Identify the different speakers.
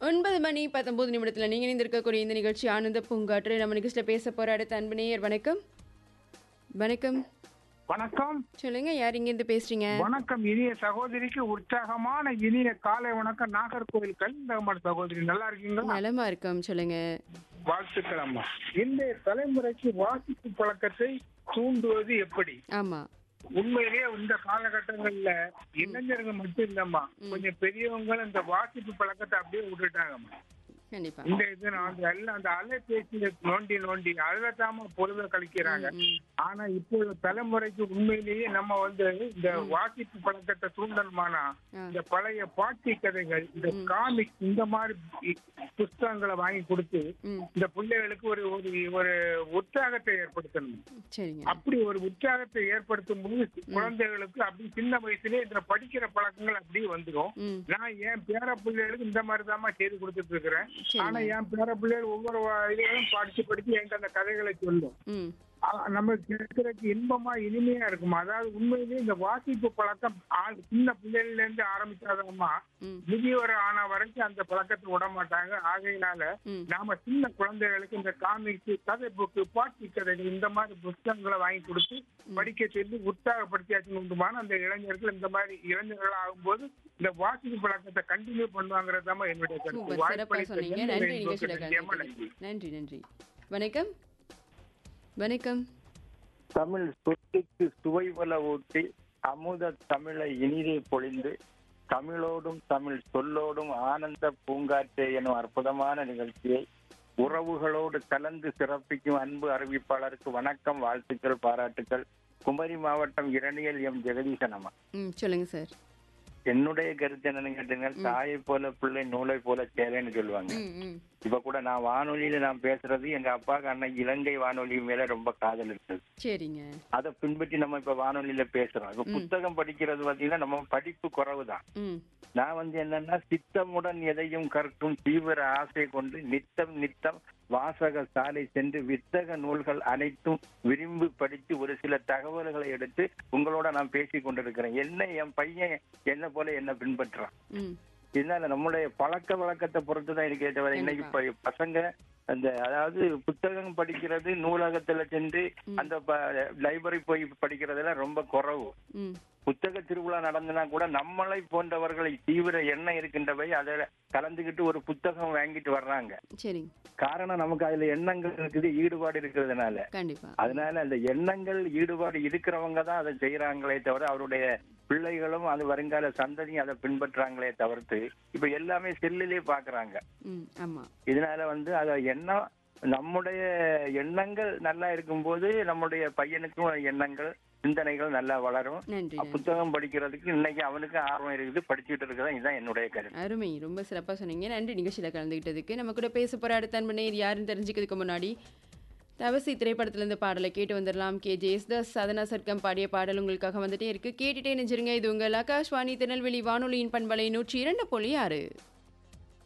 Speaker 1: ஒன்பது மணி பத்தொன்பது நிமிடத்தில் நீங்கள் இணைந்திருக்கக்கூடிய இந்த நிகழ்ச்சி ஆனந்த பூங்காற்று நம்ம நிகழ்ச்சியில் பேச போகிற அடுத்த அன்பு நேயர் வணக்கம் வணக்கம்
Speaker 2: வணக்கம்
Speaker 1: சொல்லுங்க யார் இங்கேருந்து பேசுறீங்க
Speaker 2: வணக்கம் இனிய சகோதரிக்கு உற்சாகமான இனிய காலை வணக்கம் நாகர்கோவில் கலிந்தகமன் சகோதரி நல்லா இருக்கீங்களா
Speaker 1: நலமா இருக்கோம் சொல்லுங்க
Speaker 2: வாழ்த்துக்கள் அம்மா இன்றைய தலைமுறைக்கு வாசிப்பு பழக்கத்தை தூண்டுவது எப்படி
Speaker 1: ஆமா
Speaker 2: உண்மையிலேயே இந்த காலகட்டங்கள்ல இளைஞர்கள் மட்டும் இல்லம்மா கொஞ்சம் பெரியவங்க இந்த வாசிப்பு பழக்கத்தை அப்படியே விட்டுட்டாங்கம்மா
Speaker 1: கண்டிப்பா
Speaker 2: இந்த இது நான் அந்த எல்லாம் அந்த அலைபேசியில நோண்டி நோண்டி அதுலதாம பொழுத கழிக்கிறாங்க
Speaker 1: ம்,
Speaker 2: ஆனா இப்போ உள்ள தலைமுறைக்கு உண்மையிலேயே நம்ம வந்து இந்த வாசிப்பு பழக்கத்தை தூண்டணுமானா
Speaker 1: ஆ.
Speaker 2: இந்த பழைய பாட்டி கதைகள் இந்த காமிக் இந்த மாதிரி இ- புஸ்தகங்களை வாங்கி கொடுத்து
Speaker 1: ம்
Speaker 2: இந்த பிள்ளைகளுக்கு ஒரு ஒரு ஒரு உற்சாகத்தை ஏற்படுத்தணும்
Speaker 1: சரிங்க
Speaker 2: அப்படி ஒரு உற்சாகத்தை ஏற்படுத்தும் போது குழந்தைகளுக்கு அப்படி சின்ன வயசுலயே இந்த படிக்கிற பழக்கங்கள் அப்படியே வந்துடும்
Speaker 1: ம்
Speaker 2: நான் என் பேர பிள்ளைகளுக்கு இந்த மாதிரி தான் செய்து கொடுத்துட்டு இருக்கிறேன்
Speaker 1: சரிங்க.
Speaker 2: ஆனா என் பேர பிள்ளைகள் ஒவ்வொரு வ- இதுகளும் படிச்சு படிச்சு என்கிட்ட அந்த கதைகளை சொல்லும்
Speaker 1: ம்
Speaker 2: ஆ, நம்ம கேட்கறதுக்கு இன்பமா இனிமையா இருக்கும் அதாவது உண்மையிலேயே இந்த வாசிப்பு பழக்கம் ஆ- சின்ன பிள்ளைகள்ல இருந்து ஆரம்பிச்சாதம்மா
Speaker 1: ம்
Speaker 2: முதியவர் ஆன வரைக்கும் அந்த பழக்கத்தை விட மாட்டாங்க ஆகையினால
Speaker 1: ம்
Speaker 2: நாம சின்ன குழந்தைகளுக்கு இந்த காமிக்ஸ் கதை புக்கு பாட்டி கதைகள் இந்த மாதிரி புத்தகங்களை வாங்கி கொடுத்து படிக்க சொல்லி உற்சாகப்படுத்தியாச்சு உண்டுமான அந்த இளைஞர்கள் இந்த மாதிரி இளைஞர்கள் ஆகும்போது இந்த வாசிப்பு பழக்கத்தை கண்டினியூ பண்ணுவாங்கிறது தான் என்னுடைய கருத்து
Speaker 1: சூப்பர் சிறப்பா
Speaker 2: வாய்ப்பளித்த
Speaker 1: சொன்னீங்க
Speaker 2: நன்றி
Speaker 1: நன்றி
Speaker 2: உங்களுக்கு.
Speaker 1: நிகழ்ச்சியில்
Speaker 2: நிச்சயமா
Speaker 1: கலந்துக்கிட்டதுக்கு.
Speaker 2: நன்றி
Speaker 1: நன்றி நன்றி வணக்கம் வணக்கம்
Speaker 3: தமிழ் சொத்துக்கு சுவைபல ஊட்டி அமுத தமிழை இனிதே பொழிந்து தமிழோடும் தமிழ் சொல்லோடும் ஆனந்த பூங்காற்றே எனும் அற்புதமான நிகழ்ச்சியை உறவுகளோடு கலந்து சிறப்பிக்கும் அன்பு அறிவிப்பாளருக்கு வணக்கம் வாழ்த்துக்கள் பாராட்டுக்கள் குமரி மாவட்டம் இரணியல் எம் ஜெகதீசன் அம்மா
Speaker 1: ம் சொல்லுங்க சார்
Speaker 3: என்னுடைய கருத்து என்னன்னு கேட்டீங்கன்னா தாயை போல பிள்ளை நூலை போல சேலைன்னு சொல்லுவாங்க
Speaker 1: ம் ம்
Speaker 3: இப்ப கூட நான் வானொலியில நான் பேசுறது எங்க அப்பாவுக்கு அன்னைக்கு இலங்கை வானொலி மேல ரொம்ப காதல் இருக்குது
Speaker 1: சரிங்க
Speaker 3: அதை பின்பற்றி நம்ம இப்ப வானொலியில பேசுறோம் இப்ப புத்தகம் படிக்கிறது பாத்தீங்கன்னா நம்ம படிப்பு குறைவுதான்
Speaker 1: ம்
Speaker 3: நான் வந்து என்னன்னா சித்தமுடன் எதையும் கற்கும் தீவிர ஆசை கொண்டு நித்தம் நித்தம் வாசக சாலை சென்று வித்தக நூல்கள் அனைத்தும் விரும்பி படித்து ஒரு சில தகவல்களை எடுத்து உங்களோட நான் பேசி கொண்டிருக்கிறேன் என்ன என் பையன் என்ன போல என்ன பின்பற்றுறான்
Speaker 1: ம்
Speaker 3: இதனால நம்மளுடைய பழக்க வழக்கத்தை பொறுத்து தான் இருக்கே தவிர இன்னைக்கு ப- பசங்க அந்த அதாவது புத்தகம் படிக்கிறது நூலகத்துல சென்று அந்த லைப்ரரி போய் படிக்கிறதெல்லாம் ரொம்ப குறைவு
Speaker 1: ம்
Speaker 3: புத்தக திருவிழா நடந்தனா கூட நம்மளை போன்றவர்களை தீவிர எண்ணம் இருக்கின்றவை அதில் கலந்துக்கிட்டு ஒரு புத்தகம் வாங்கிட்டு வர்றாங்க
Speaker 1: சரிங்க
Speaker 3: காரணம் நமக்கு அதுல எண்ணங்கள் இருக்குது ஈடுபாடு இருக்கிறதுனால
Speaker 1: கண்டிப்பா
Speaker 3: அதனால அந்த எண்ணங்கள் ஈடுபாடு இருக்கிறவங்க தான் அதை செய்யறாங்களே தவிர அவருடைய பிள்ளைகளும் அது வருங்கால சந்ததியும் அதை பின்பற்றாங்களே தவிர்த்து இப்ப எல்லாமே செல்லிலே பாக்குறாங்க
Speaker 1: ம் ஆமா
Speaker 3: இதனால வந்து அத எண்ணம் நம்முடைய எண்ணங்கள் நல்லா இருக்கும்போது நம்முடைய பையனுக்கும் எண்ணங்கள் சிந்தனைகள் நல்லா வளரும்
Speaker 1: நன்றி நன்றி
Speaker 3: புத்தகம் படிக்கிறதுக்கு இன்னைக்கு அவனுக்கு ஆர்வம் இருக்குது படிச்சுட்டு இருக்கிறதா இதுதான் என்னுடைய கருத்து
Speaker 1: அருமை ரொம்ப சிறப்பாக சொன்னீங்க நன்றி நிகழ்ச்சியில் கலந்துக்கிட்டதுக்கு நம்ம கூட பேச போகிற அடுத்த அன்பனே யாருன்னு தெரிஞ்சுக்கிறதுக்கு முன்னாடி தவசி திரைப்படத்திலிருந்து பாடலை கேட்டு வந்துடலாம் கே ஜெயஸ்தாஸ் சதனா சர்க்கம் பாடிய பாடல் உங்களுக்காக வந்துட்டே இருக்கு கேட்டுட்டே நெஞ்சிருங்க இது உங்கள் ஆகாஷ்வாணி திருநெல்வேலி வானொலியின் பண்பலை நூற்றி இரண்டு புள்ளி ஆறு